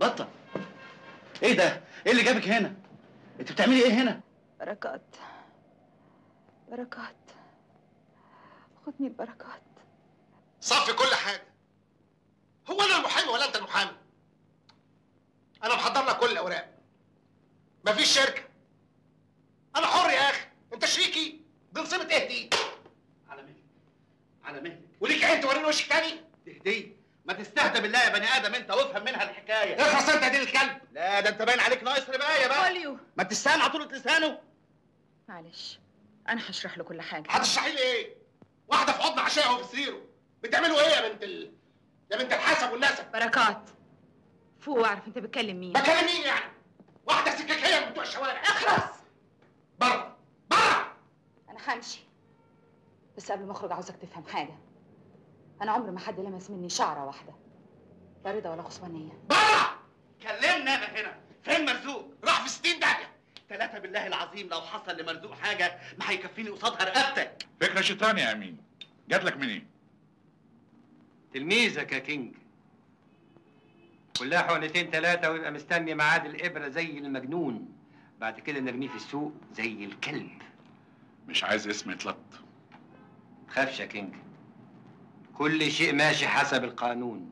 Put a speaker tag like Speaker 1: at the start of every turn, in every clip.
Speaker 1: بطه ايه ده ايه اللي جابك هنا انت بتعملي ايه هنا
Speaker 2: بركات بركات خدني البركات
Speaker 3: صفي كل حاجه هو انا المحامي ولا انت المحامي انا محضر لك كل الاوراق مفيش شركه انا حر يا اخي انت شريكي دي نصيبه ايه دي
Speaker 1: على مهلك على مهلك
Speaker 3: وليك عين توريني وشك تاني
Speaker 1: تهدي ما تستهدى بالله يا بني ادم انت وافهم منها الحكايه
Speaker 3: اخلص انت يا دين الكلب
Speaker 1: لا ده انت باين عليك ناقص ربايه بقى
Speaker 2: اوليو
Speaker 1: ما تستهان على طولة لسانه
Speaker 2: معلش انا هشرح له كل حاجه
Speaker 3: هتشرحي لي ايه واحده في حضن عشاء وفي سريره بتعملوا ايه يا بنت ال... يا بنت الحسب والنسب
Speaker 2: بركات فوق واعرف انت بتكلم مين
Speaker 3: بكلم مين يعني واحده سكاكيه من بتوع الشوارع
Speaker 2: اخلص
Speaker 3: بره بره
Speaker 2: انا همشي بس قبل ما اخرج عاوزك تفهم حاجه انا عمر ما حد لمس مني شعره واحده لا رضا ولا خصوانيه
Speaker 3: بره
Speaker 1: كلمنا انا هنا فين مرزوق راح في 60 داهيه ثلاثة بالله العظيم لو حصل لمرزوق حاجة ما هيكفيني قصادها رقبتك
Speaker 4: فكرة شيطان يا أمين جات لك منين؟
Speaker 5: تلميذك يا كينج كلها حقنتين ثلاثة ويبقى مستني ميعاد الإبرة زي المجنون بعد كده نرميه في السوق زي الكلب
Speaker 4: مش عايز اسم يتلط
Speaker 5: خافش يا كينج كل شيء ماشي حسب القانون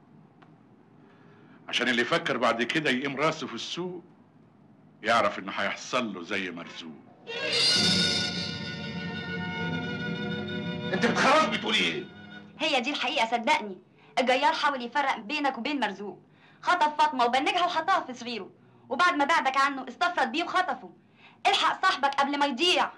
Speaker 4: عشان اللي يفكر بعد كده يقيم راسه في السوق يعرف انه هيحصل له زي مرزوق
Speaker 3: انت بتخرج بتقولي ايه
Speaker 6: هي دي الحقيقة صدقني الجيار حاول يفرق بينك وبين مرزوق خطف فاطمة وبنجها وحطها في صغيره وبعد ما بعدك عنه استفرد بيه وخطفه الحق صاحبك قبل ما يضيع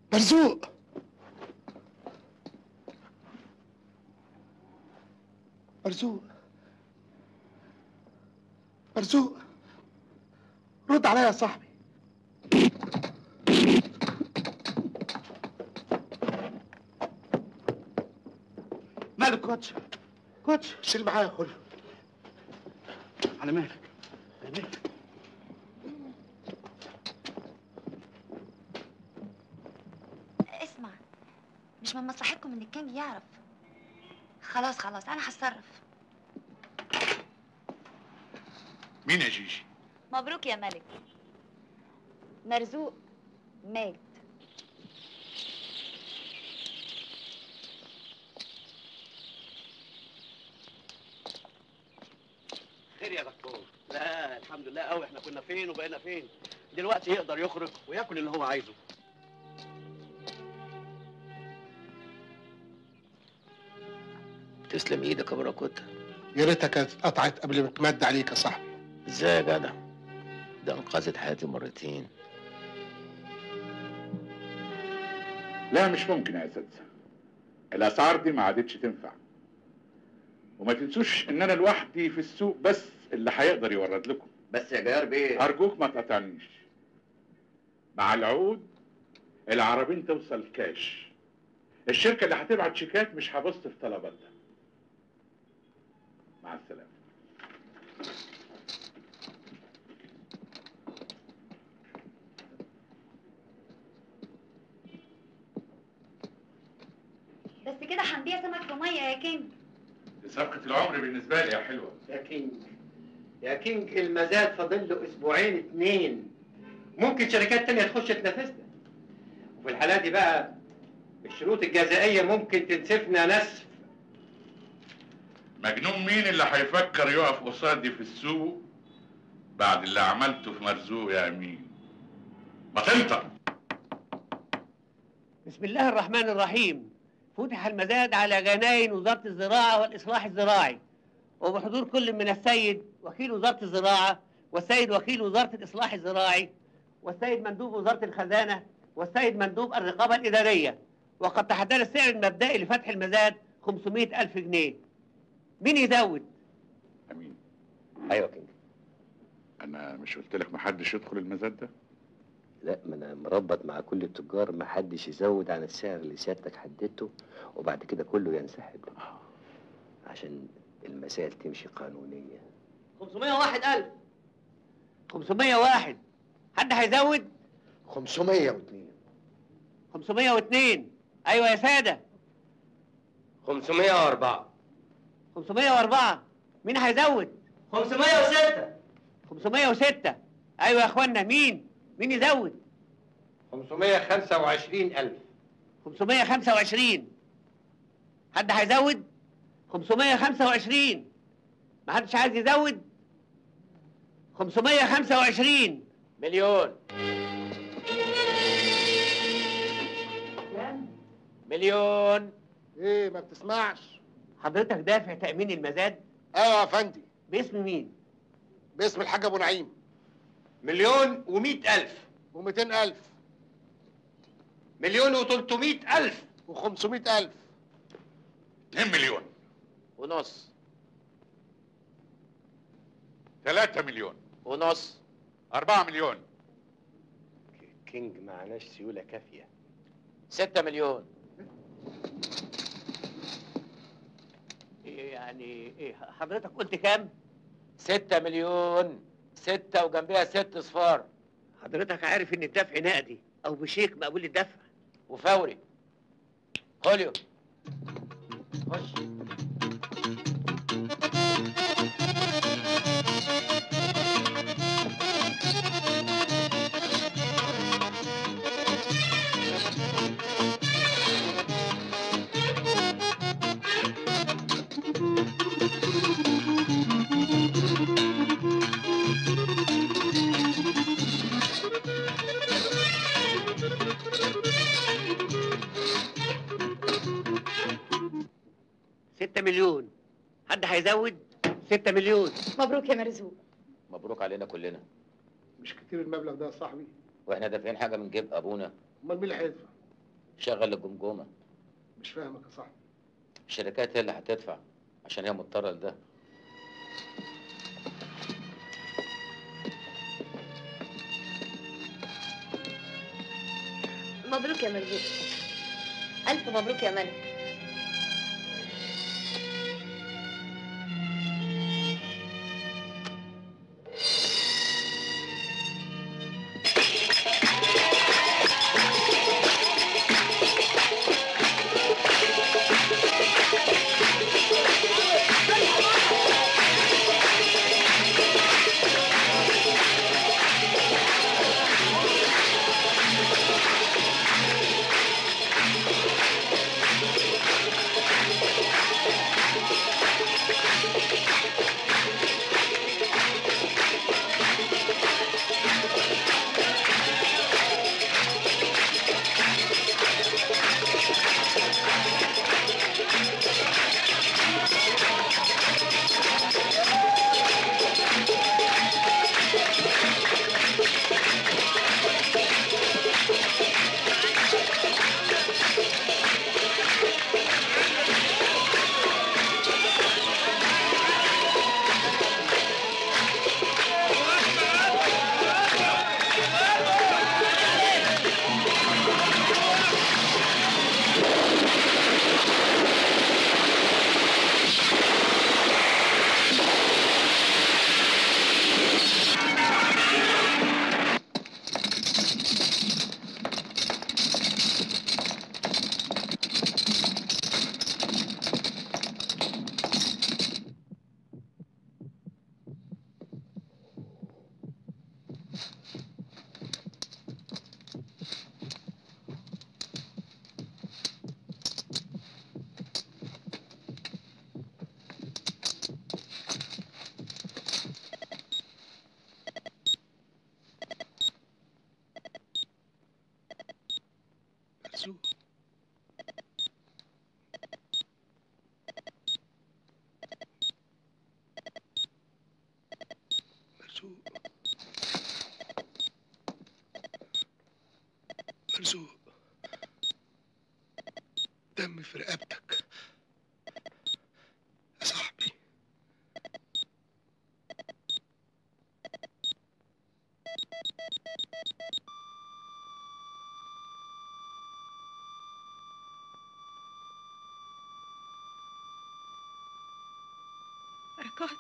Speaker 3: مرزوق مرزوق مرزوق رد عليا يا صاحبي
Speaker 1: مالك كوتش كوتش
Speaker 3: شيل معايا كله
Speaker 1: على مالك على مالك
Speaker 6: اسمع مش من مصلحتكم ان الكينج يعرف خلاص خلاص انا هتصرف
Speaker 4: مين يا جيجي
Speaker 6: مبروك يا ملك مرزوق مات
Speaker 1: خير يا دكتور لا الحمد لله قوي احنا كنا فين وبقينا فين دلوقتي يقدر يخرج وياكل اللي هو عايزه
Speaker 7: تسلم ايدك يا براكوتا
Speaker 3: يا ريتها كانت اتقطعت قبل ما تمد عليك يا صاحبي
Speaker 7: ازاي يا جدع ده انقذت حياتي مرتين
Speaker 4: لا مش ممكن يا اساتذه الاسعار دي ما عادتش تنفع وما تنسوش ان انا لوحدي في السوق بس اللي هيقدر يورد لكم
Speaker 1: بس يا جيار بيه
Speaker 4: ارجوك ما تقطعنيش مع العقود العربين توصل كاش الشركه اللي هتبعت شيكات مش هبص في طلباتها مع السلامه
Speaker 6: بس كده هنبيع سمك في ميه يا كينج
Speaker 4: دي صفقه العمر بالنسبه لي يا حلوه
Speaker 5: يا كينج يا كينج المزاد فاضل له اسبوعين اتنين ممكن شركات تانية تخش تنافسنا وفي الحالة دي بقى الشروط الجزائية ممكن تنسفنا نسف
Speaker 4: مجنون مين اللي هيفكر يقف قصادي في السوق بعد اللي عملته في مرزوق يا امين ما تنطق
Speaker 5: بسم الله الرحمن الرحيم فتح المزاد على جناين وزارة الزراعة والإصلاح الزراعي وبحضور كل من السيد وكيل وزارة الزراعة والسيد وكيل وزارة الإصلاح الزراعي والسيد مندوب وزارة الخزانة والسيد مندوب الرقابة الإدارية وقد تحدد السعر المبدئي لفتح المزاد 500 ألف جنيه مين يزود؟
Speaker 4: امين
Speaker 7: ايوه يا كينج
Speaker 4: انا مش قلت لك محدش يدخل المزاد ده
Speaker 7: لا ما انا مربط مع كل التجار ما حدش يزود عن السعر اللي سيادتك حددته وبعد كده كله ينسحب عشان المسائل تمشي قانونيا
Speaker 5: 501 ألف 501 حد هيزود؟
Speaker 3: 502
Speaker 5: 502 أيوة يا سادة
Speaker 7: 504
Speaker 5: 504 مين هيزود؟
Speaker 7: 506
Speaker 5: 506 ايوه يا اخوانا مين؟ مين يزود؟
Speaker 7: 525 ألف
Speaker 5: 525 حد هيزود؟ 525 ما حدش عايز يزود؟ 525
Speaker 7: مليون مليون
Speaker 3: ايه ما بتسمعش
Speaker 5: حضرتك دافع تأمين المزاد
Speaker 3: ايوه يا فندي
Speaker 5: باسم مين؟
Speaker 3: باسم الحاج ابو نعيم
Speaker 5: مليون ومئة ألف
Speaker 3: و200 الف
Speaker 5: مليون وتلتمائة ألف
Speaker 3: و500 الف
Speaker 4: 2 مليون
Speaker 7: ونص
Speaker 4: 3 مليون
Speaker 7: ونص
Speaker 4: 4 مليون
Speaker 5: كينج معناش سيولة كافية
Speaker 7: 6 مليون
Speaker 5: إيه يعني ايه حضرتك قلت كام؟
Speaker 7: 6 مليون ستة وجنبها ست صفار
Speaker 5: حضرتك عارف ان الدفع نقدي او بشيك مقبول الدفع
Speaker 7: وفوري خوليو خش
Speaker 5: ستة مليون حد هيزود ستة مليون
Speaker 2: مبروك يا مرزوق
Speaker 7: مبروك علينا كلنا
Speaker 3: مش كتير المبلغ ده يا صاحبي
Speaker 7: واحنا دافعين حاجة من جيب ابونا
Speaker 3: امال مين اللي هيدفع
Speaker 8: شغل الجمجمه
Speaker 3: مش فاهمك يا صاحبي
Speaker 8: الشركات هي اللي هتدفع عشان هي مضطره لده
Speaker 9: مبروك يا مرزوق ألف مبروك يا ملك
Speaker 3: مرزوق مرزوق مرزوق دم في رقبتك يا صاحبي
Speaker 2: بركات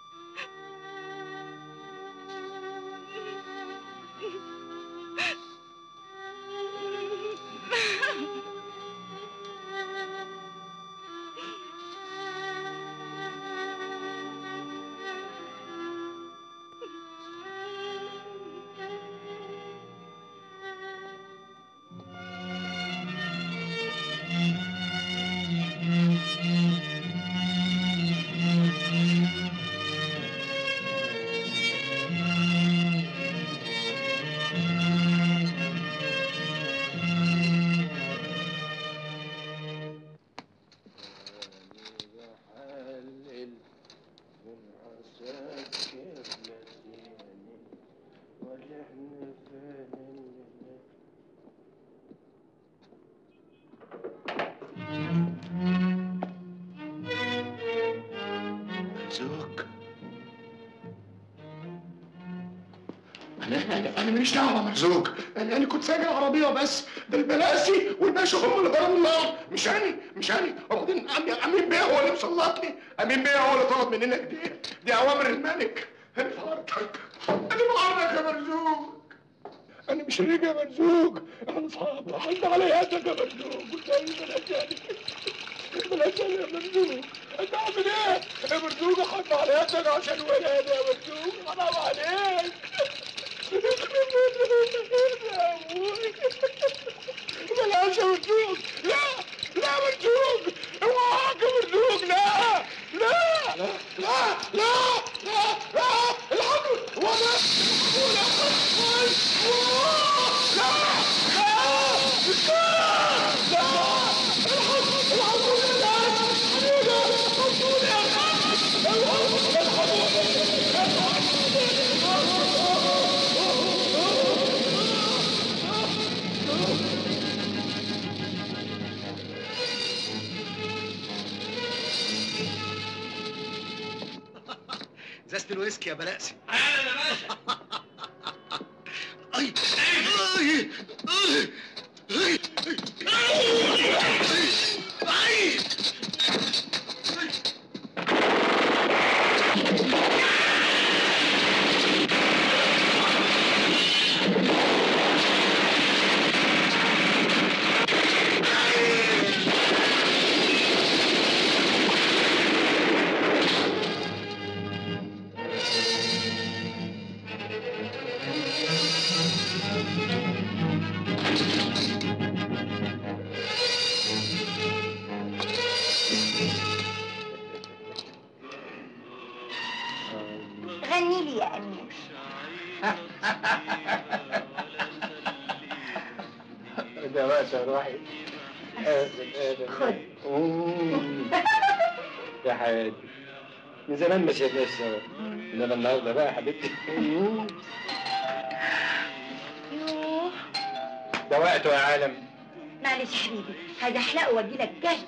Speaker 3: مرزوق انا انا انا ماليش دعوه مرزوق انا انا كنت سايق العربيه بس ده البلاسي والباشا هم اللي ضربوا النار مش انا مش انا وبعدين أمي- امين بيه هو اللي مسلطني امين بيه هو اللي طلب مننا كده دي اوامر الملك انا في عرضك انا في عرضك يا مرزوق انا مش رجع مرزوق انا اصحاب حد على يدك يا مرزوق قلت له بلاش يعني بلاش يعني يا مرزوق انت عامل ايه يا مرزوق احط على يدك عشان ولاد يا مرزوق حرام عليك بلاش يا مرزوق لا لا يا مرزوق اوعاك يا مرزوق لا لا لا لا لا لا لا الحمد هو ده هو ده لا لا لا الحمد الحمد لله ازازه الويسكي يا بلاسي
Speaker 1: انا يا باشا
Speaker 3: اي اي اي اي اي
Speaker 9: غني لي يا امير
Speaker 7: ده وقت يا روحي
Speaker 9: خد
Speaker 7: يا حياتي من زمان ما شفناش سوا انما النهارده بقى يا حبيبتي
Speaker 9: يوه
Speaker 7: ده وقته يا عالم
Speaker 9: معلش يا حبيبي هزحلقه واجيلك جاي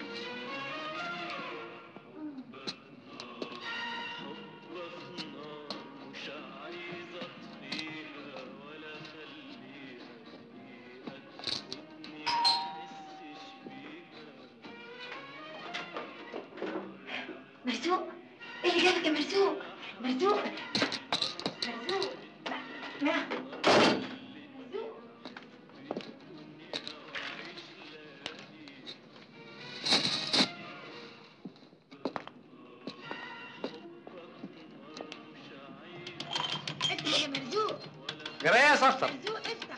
Speaker 9: مرزوق ايه اللي جابك يا مرزوق مرزوق مرزوق ما ما مرزوق افتح يا مرزوق
Speaker 7: جرى ايه يا صفصف
Speaker 9: مرزوق افتح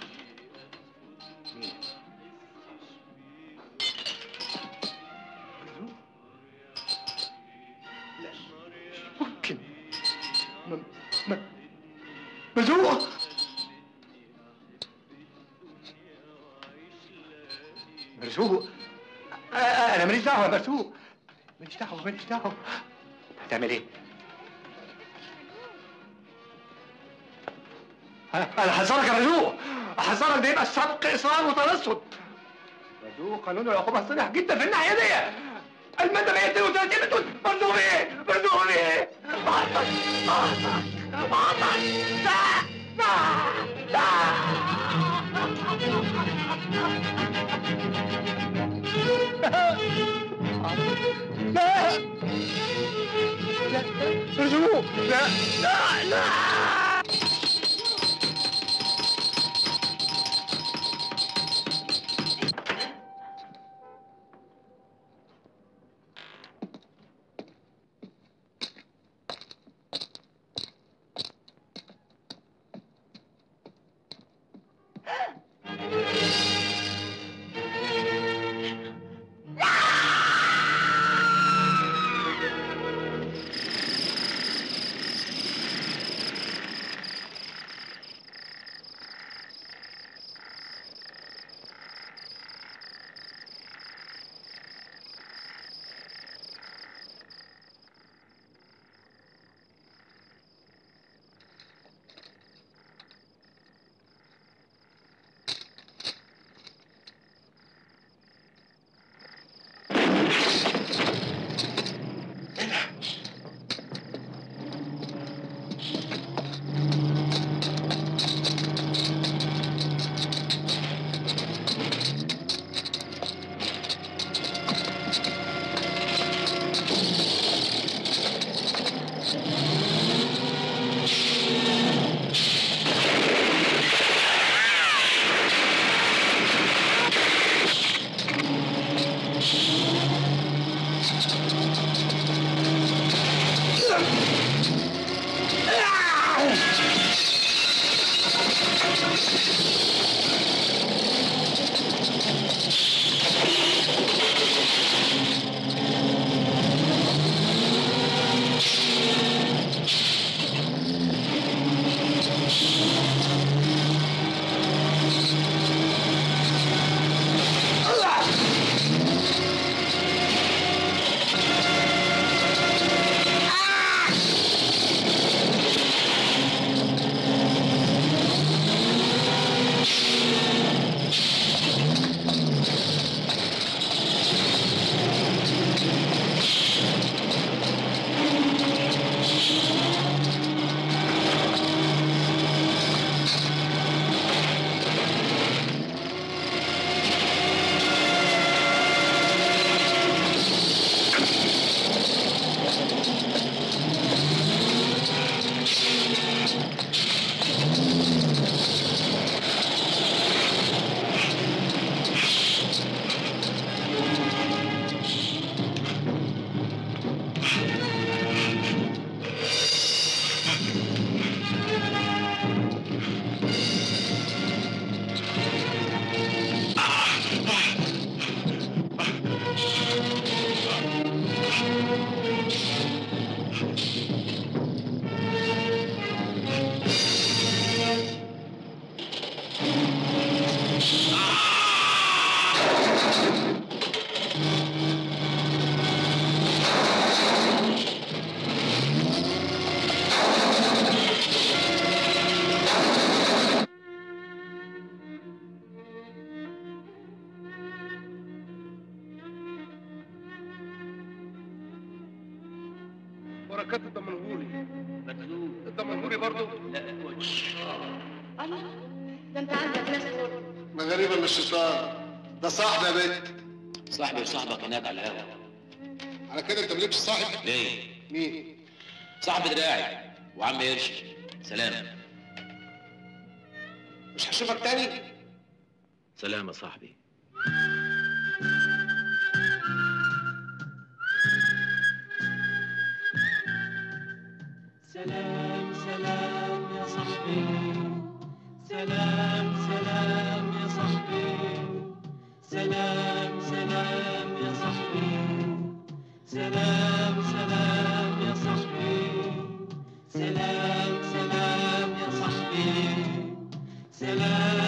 Speaker 7: ممكن م... م... مرزوق مرزوق آه، آه، انا ماليش دعوه يا مرزوق ماليش دعوه ماليش دعوه هتعمل ايه؟ ها، انا هحذرك يا مرزوق احذرك ده يبقى سبق اصرار وترصد مرزوق قانون العقوبه صريح جدا في الناحيه دي المادة 132 بتقول مرزوق ايه؟ مرزوق ايه؟ بعطك بعطك بعطك لا لا لا لا مرزوق لا لا لا بركات الدمنهوري الدمنهوري برضه
Speaker 9: الله ده انت عندك ناس كل
Speaker 3: ما غريبه من الشيطان ده صاحبي يا بنت
Speaker 8: صاحبي وصاحبك هناك على الهوا
Speaker 3: على كده انت مالكش صاحب
Speaker 8: ليه؟
Speaker 3: مين
Speaker 8: صاحب دراعي وعم قرش سلام
Speaker 3: مش هشوفك تاني
Speaker 8: سلام يا صاحبي
Speaker 10: سلام سلام يا صاحبي سلام سلام يا صاحبي سلام سلام يا صاحبي سلام سلام يا صاحبي سلام سلام يا صاحبي سلام